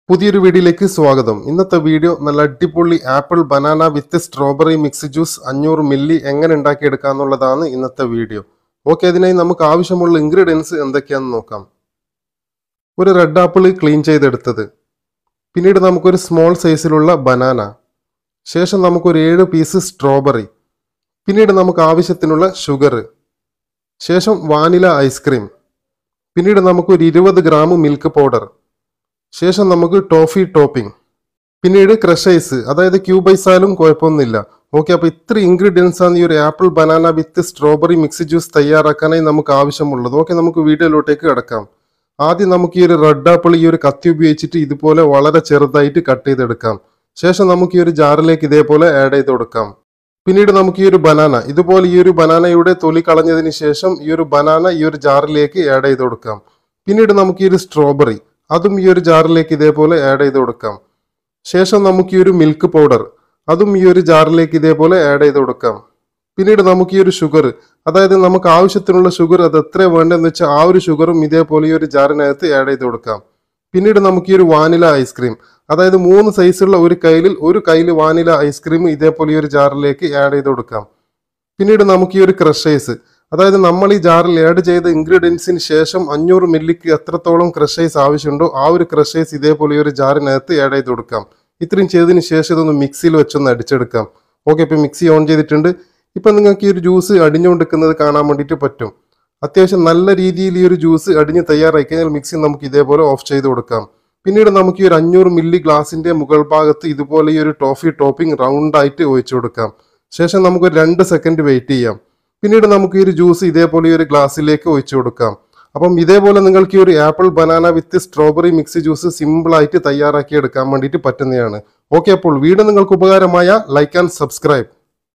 പുതിയൊരു വീഡിയോയിലേക്ക് സ്വാഗതം ഇന്നത്തെ വീഡിയോ നല്ല അടിപൊളി apple banana with strawberry mix juice അഞ്ഞൂറ് മില്ലി എങ്ങനെ ഉണ്ടാക്കിയെടുക്കാം എന്നുള്ളതാണ് ഇന്നത്തെ വീഡിയോ ഓക്കെ അതിനായി നമുക്ക് ആവശ്യമുള്ള ഇൻഗ്രീഡിയൻസ് എന്തൊക്കെയാണെന്ന് നോക്കാം ഒരു റെഡ് ആപ്പിൾ ക്ലീൻ ചെയ്തെടുത്തത് പിന്നീട് നമുക്കൊരു സ്മോൾ സൈസിലുള്ള ബനാന ശേഷം നമുക്കൊരു ഏഴ് പീസ് സ്ട്രോബെറി പിന്നീട് നമുക്ക് ആവശ്യത്തിനുള്ള ഷുഗർ ശേഷം വാനില ഐസ്ക്രീം പിന്നീട് നമുക്കൊരു ഇരുപത് ഗ്രാം മിൽക്ക് പൗഡർ ശേഷം നമുക്ക് ടോഫി ടോപ്പിംഗ് പിന്നീട് ക്രഷ് ഐസ് അതായത് ക്യൂബ് ഐസ് ആയാലും കുഴപ്പമൊന്നുമില്ല ഓക്കെ അപ്പോൾ ഇത്ര ഇൻഗ്രീഡിയൻസ് ആണ് ഈ ഒരു apple banana with strawberry mix juice തയ്യാറാക്കാനായി നമുക്ക് ആവശ്യമുള്ളത് ഓക്കെ നമുക്ക് വീഡിയോയിലോട്ടേക്ക് കിടക്കാം ആദ്യം നമുക്ക് ഈ ഒരു റെഡ് ആപ്പിൾ ഈ ഒരു കത്തി ഉപയോഗിച്ചിട്ട് ഇതുപോലെ വളരെ ചെറുതായിട്ട് കട്ട് ചെയ്തെടുക്കാം ശേഷം നമുക്ക് ഈ ഒരു ജാറിലേക്ക് ഇതേപോലെ ആഡ് ചെയ്ത് കൊടുക്കാം പിന്നീട് നമുക്ക് ഈ ഒരു ബനാന ഇതുപോലെ ഈ ഒരു ബനാനയുടെ തൊലി കളഞ്ഞതിന് ശേഷം ഈ ഒരു ബനാന ഈ ഒരു ജാറിലേക്ക് ആഡ് ചെയ്ത് കൊടുക്കാം പിന്നീട് നമുക്ക് ഈ ഒരു സ്ട്രോബെറി അതും ഈ ഒരു ജാറിലേക്ക് ഇതേപോലെ ആഡ് ചെയ്ത് കൊടുക്കാം ശേഷം നമുക്ക് ഈ ഒരു മിൽക്ക് പൗഡർ അതും ഈ ഒരു ജാറിലേക്ക് ഇതേപോലെ ആഡ് ചെയ്ത് കൊടുക്കാം പിന്നീട് നമുക്ക് ഈ ഒരു ഷുഗർ അതായത് നമുക്ക് ആവശ്യത്തിനുള്ള ഷുഗർ അത് എത്ര വേണ്ടതെന്ന് വെച്ചാൽ ആ ഒരു ഷുഗറും ഇതേപോലെ ഈ ഒരു ജാറിനകത്ത് ആഡ് ചെയ്ത് കൊടുക്കാം പിന്നീട് നമുക്ക് ഈ ഒരു വാനില ഐസ്ക്രീം അതായത് മൂന്ന് സൈസുള്ള ഒരു കയ്യിലിൽ ഒരു കയ്യിൽ വാനില ഐസ്ക്രീം ഇതേപോലെ ഈ ഒരു ജാറിലേക്ക് ആഡ് ചെയ്ത് കൊടുക്കാം പിന്നീട് നമുക്ക് ഈ ഒരു ക്രഷ് ഐസ് അതായത് നമ്മൾ ഈ ജാറിൽ ആഡ് ചെയ്ത ഇൻഗ്രീഡിയൻസിന് ശേഷം അഞ്ഞൂറ് മില്ലിക്ക് എത്രത്തോളം ക്രഷ് ഐസ് ആവശ്യമുണ്ടോ ആ ഒരു ക്രഷ് ഐസ് ഇതേപോലെ ഈ ഒരു ജാറിനകത്ത് ആഡ് ചെയ്ത് കൊടുക്കാം ഇത്രയും ചെയ്തതിന് ശേഷം ഇതൊന്ന് മിക്സിയിൽ വെച്ചൊന്ന് അടിച്ചെടുക്കാം ഓക്കെ ഇപ്പം മിക്സി ഓൺ ചെയ്തിട്ടുണ്ട് ഇപ്പം നിങ്ങൾക്ക് ഈ ഒരു ജ്യൂസ് അടിഞ്ഞുകൊണ്ടിരിക്കുന്നത് കാണാൻ വേണ്ടിയിട്ട് പറ്റും അത്യാവശ്യം നല്ല രീതിയിൽ ഈ ഒരു ജ്യൂസ് അടിഞ്ഞ് തയ്യാറായി കഴിഞ്ഞാൽ മിക്സി നമുക്ക് ഇതേപോലെ ഓഫ് ചെയ്ത് കൊടുക്കാം പിന്നീട് നമുക്ക് ഈ ഒരു അഞ്ഞൂറ് മില്ലി ഗ്ലാസിന്റെ മുകൾ ഭാഗത്ത് ഇതുപോലെ ഈ ഒരു ടോഫി ടോപ്പിംഗ് റൗണ്ട് ആയിട്ട് ഒഴിച്ചു കൊടുക്കാം ശേഷം നമുക്ക് ഒരു രണ്ട് സെക്കൻഡ് വെയിറ്റ് ചെയ്യാം പിന്നീട് നമുക്ക് ഈ ഒരു ജ്യൂസ് ഇതേപോലെ ഈ ഒരു ഗ്ലാസ്സിലേക്ക് ഒഴിച്ചു കൊടുക്കാം അപ്പം ഇതേപോലെ നിങ്ങൾക്ക് ഈ ഒരു apple banana with strawberry mix juice simple ആയിട്ട് തയ്യാറാക്കി എടുക്കാൻ വേണ്ടിയിട്ട് പറ്റുന്നതാണ് ഓക്കെ അപ്പോൾ വീഡിയോ നിങ്ങൾക്ക് ഉപകാരമായ ലൈക്ക് ആൻഡ് സബ്സ്ക്രൈബ്